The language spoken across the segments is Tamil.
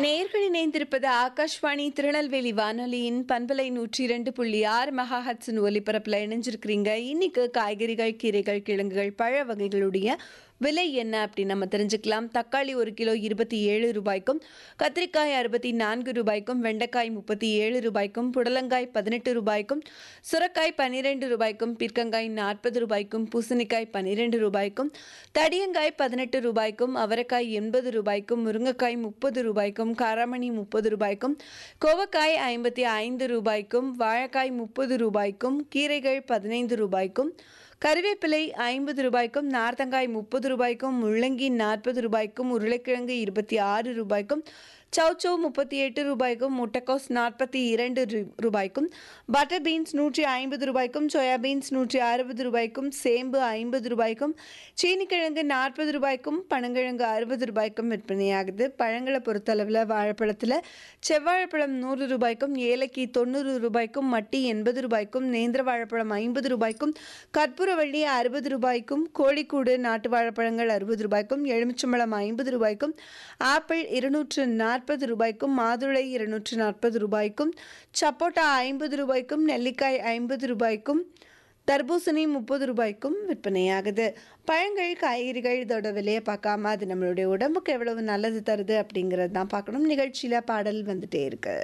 நேர்கள் இணைந்திருப்பது ஆகாஷ்வாணி திருநெல்வேலி வானொலியின் பண்பலை நூற்றி இரண்டு புள்ளி ஆறு மெகாஹட்ஸின் ஒலிபரப்பில் இணைஞ்சிருக்கிறீங்க இன்னைக்கு காய்கறிகள் கீரைகள் கிழங்குகள் பழ வகைகளுடைய விலை என்ன அப்படின்னு நம்ம தெரிஞ்சுக்கலாம் தக்காளி ஒரு கிலோ இருபத்தி ஏழு ரூபாய்க்கும் கத்திரிக்காய் அறுபத்தி நான்கு ரூபாய்க்கும் வெண்டைக்காய் முப்பத்தி ஏழு ரூபாய்க்கும் புடலங்காய் பதினெட்டு ரூபாய்க்கும் சுரக்காய் பன்னிரெண்டு ரூபாய்க்கும் பிற்கங்காய் நாற்பது ரூபாய்க்கும் பூசணிக்காய் பன்னிரெண்டு ரூபாய்க்கும் தடியங்காய் பதினெட்டு ரூபாய்க்கும் அவரைக்காய் எண்பது ரூபாய்க்கும் முருங்கைக்காய் முப்பது ரூபாய்க்கும் காராமணி முப்பது ரூபாய்க்கும் கோவக்காய் ஐம்பத்தி ஐந்து ரூபாய்க்கும் வாழைக்காய் முப்பது ரூபாய்க்கும் கீரைகள் பதினைந்து ரூபாய்க்கும் கறிவேப்பிலை ஐம்பது ரூபாய்க்கும் நார்த்தங்காய் முப்பது ரூபாய்க்கும் முள்ளங்கி நாற்பது ரூபாய்க்கும் உருளைக்கிழங்கு இருபத்தி ஆறு ரூபாய்க்கும் சௌச்சௌ முப்பத்தி எட்டு ரூபாய்க்கும் முட்டைக்கோஸ் நாற்பத்தி இரண்டு ரூ- ரூபாய்க்கும் பட்டர் பீன்ஸ் நூற்றி ஐம்பது ரூபாய்க்கும் சோயா பீன்ஸ் நூற்றி அறுபது ரூபாய்க்கும் சேம்பு ஐம்பது ரூபாய்க்கும் சீனிக்கிழங்கு நாற்பது ரூபாய்க்கும் பனங்கிழங்கு அறுபது ரூபாய்க்கும் விற்பனையாகுது பழங்களை பொறுத்தளவில் வாழைப்பழத்தில் செவ்வாழைப்பழம் நூறு ரூபாய்க்கும் ஏலக்கி தொண்ணூறு ரூபாய்க்கும் மட்டி எண்பது ரூபாய்க்கும் நேந்திர வாழைப்பழம் ஐம்பது ரூபாய்க்கும் கற்பூரவள்ளி அறுபது ரூபாய்க்கும் கோழிக்கூடு நாட்டு வாழைப்பழங்கள் அறுபது ரூபாய்க்கும் எலுமிச்சம்பழம் ஐம்பது ரூபாய்க்கும் ஆப்பிள் இருநூற்று நாற்பது ரூபாய்க்கும் மாதுளை இருநூற்று நாற்பது ரூபாய்க்கும் சப்போட்டா ஐம்பது ரூபாய்க்கும் நெல்லிக்காய் ஐம்பது ரூபாய்க்கும் தர்பூசணி முப்பது ரூபாய்க்கும் விற்பனையாகுது பழங்கள் காய்கறிகள் இதோட விலையை பார்க்காம அது நம்மளுடைய உடம்புக்கு எவ்வளவு நல்லது தருது அப்படிங்கிறது தான் பார்க்கணும் நிகழ்ச்சியில் பாடல் வந்துட்டே இருக்கு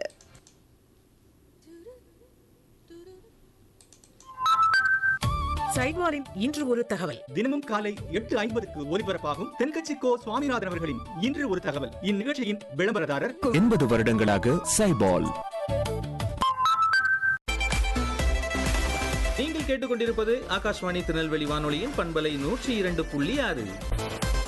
சைட்வாரின் இன்று ஒரு தகவல் தினமும் காலை எட்டு ஐம்பதுக்கு ஒலிபரப்பாகும் தென்கட்சி கோ சுவாமிநாதன் அவர்களின் இன்று ஒரு தகவல் இந்நிகழ்ச்சியின் விளம்பரதாரர் எண்பது வருடங்களாக சைபால் நீங்கள் கேட்டுக்கொண்டிருப்பது ஆகாஷ்வாணி திருநெல்வேலி வானொலியின் பண்பலை நூற்றி இரண்டு புள்ளி ஆறு